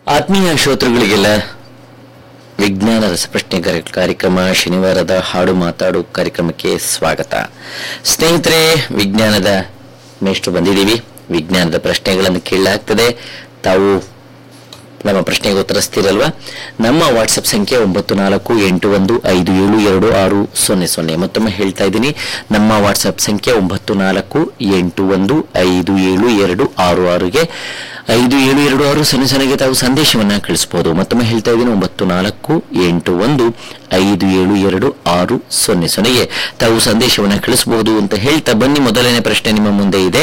ಆತ್ಮೀಯ ಶ್ರೋತೃಗಳಿಗೆಲ್ಲ ವಿಜ್ಞಾನ ರಸಪ್ರಶ್ನೆ ಕಾರ್ಯ- ಕಾರ್ಯಕ್ರಮ ಶನಿವಾರದ ಹಾಡು ಮಾತಾಡು ಕಾರ್ಯಕ್ರಮಕ್ಕೆ ಸ್ವಾಗತ ಸ್ನೇಹಿತರೆ ವಿಜ್ಞಾನದ ಮೇಷ್ಟು ಬಂದಿದ್ದೀವಿ ವಿಜ್ಞಾನದ ಪ್ರಶ್ನೆಗಳನ್ನು ಕೇಳಲಾಗ್ತದೆ ತಾವು ನಮ್ಮ ಪ್ರಶ್ನೆಗೆ ಉತ್ತರಿಸ್ತೀರಲ್ವಾ ನಮ್ಮ ವಾಟ್ಸಪ್ ಸಂಖ್ಯೆ ಒಂಬತ್ತು ನಾಲ್ಕು ಎಂಟು ಒಂದು ಐದು ಏಳು ಎರಡು ಆರು ಸೊನ್ನೆ ಸೊನ್ನೆ ಮತ್ತೊಮ್ಮೆ ಹೇಳ್ತಾ ಇದ್ದೀನಿ ನಮ್ಮ ವಾಟ್ಸಪ್ ಸಂಖ್ಯೆ ಒಂಬತ್ತು ನಾಲ್ಕು ಎಂಟು ಒಂದು ಐದು ಏಳು ಎರಡು ಆರು ಆರುಗೆ ಐದು ಏಳು ಎರಡು ಆರು ಸೊನ್ನೆ ಸೊನ್ನೆಗೆ ತಾವು ಸಂದೇಶವನ್ನ ಕಳಿಸಬಹುದು ಮತ್ತೊಮ್ಮೆ ಹೇಳ್ತಾ ಇದ್ದೀನಿ ಒಂಬತ್ತು ನಾಲ್ಕು ಎಂಟು ಒಂದು ಐದು ಏಳು ಎರಡು ಆರು ಸೊನ್ನೆ ಸೊನ್ನೆಗೆ ತಾವು ಸಂದೇಶವನ್ನ ಕಳಿಸಬಹುದು ಅಂತ ಹೇಳ್ತಾ ಬನ್ನಿ ಮೊದಲನೇ ಪ್ರಶ್ನೆ ನಿಮ್ಮ ಮುಂದೆ ಇದೆ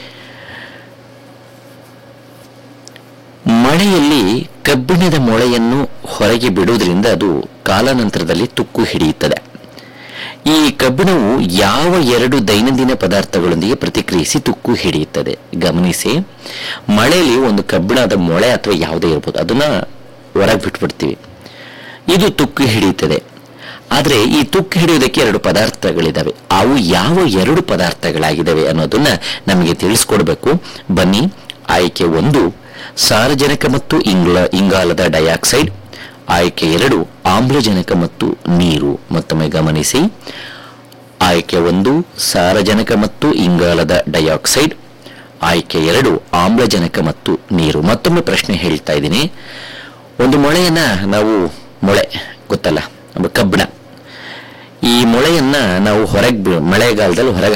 ಮಳೆಯಲ್ಲಿ ಕಬ್ಬಿಣದ ಮೊಳೆಯನ್ನು ಹೊರಗೆ ಬಿಡುವುದರಿಂದ ಅದು ಕಾಲಾನಂತರದಲ್ಲಿ ತುಕ್ಕು ಹಿಡಿಯುತ್ತದೆ ಈ ಕಬ್ಬಿಣವು ಯಾವ ಎರಡು ದೈನಂದಿನ ಪದಾರ್ಥಗಳೊಂದಿಗೆ ಪ್ರತಿಕ್ರಿಯಿಸಿ ತುಕ್ಕು ಹಿಡಿಯುತ್ತದೆ ಗಮನಿಸಿ ಮಳೆಯಲ್ಲಿ ಒಂದು ಕಬ್ಬಿಣದ ಮೊಳೆ ಅಥವಾ ಯಾವುದೇ ಇರ್ಬೋದು ಅದನ್ನ ಹೊರಗೆ ಬಿಟ್ಬಿಡ್ತೀವಿ ಇದು ತುಕ್ಕು ಹಿಡಿಯುತ್ತದೆ ಆದರೆ ಈ ತುಕ್ಕು ಹಿಡಿಯುವುದಕ್ಕೆ ಎರಡು ಪದಾರ್ಥಗಳಿದಾವೆ ಅವು ಯಾವ ಎರಡು ಪದಾರ್ಥಗಳಾಗಿದ್ದಾವೆ ಅನ್ನೋದನ್ನ ನಮಗೆ ತಿಳಿಸ್ಕೊಡ್ಬೇಕು ಬನ್ನಿ ಆಯ್ಕೆ ಒಂದು ಸಾರಜನಕ ಮತ್ತು ಇಂಗ್ಲ ಇಂಗಾಲದ ಡೈಆಕ್ಸೈಡ್ ಆಯ್ಕೆ ಎರಡು ಆಮ್ಲಜನಕ ಮತ್ತು ನೀರು ಮತ್ತೊಮ್ಮೆ ಗಮನಿಸಿ ಆಯ್ಕೆ ಒಂದು ಸಾರಜನಕ ಮತ್ತು ಇಂಗಾಲದ ಡೈಆಕ್ಸೈಡ್ ಆಯ್ಕೆ ಎರಡು ಆಮ್ಲಜನಕ ಮತ್ತು ನೀರು ಮತ್ತೊಮ್ಮೆ ಪ್ರಶ್ನೆ ಹೇಳ್ತಾ ಇದ್ದೀನಿ ಒಂದು ಮೊಳೆಯನ್ನ ನಾವು ಮೊಳೆ ಗೊತ್ತಲ್ಲ ಅದು ಕಬ್ಬಿಣ ಈ ಮೊಳೆಯನ್ನ ನಾವು ಹೊರಗೆ ಮಳೆಗಾಲದಲ್ಲಿ ಹೊರಗೆ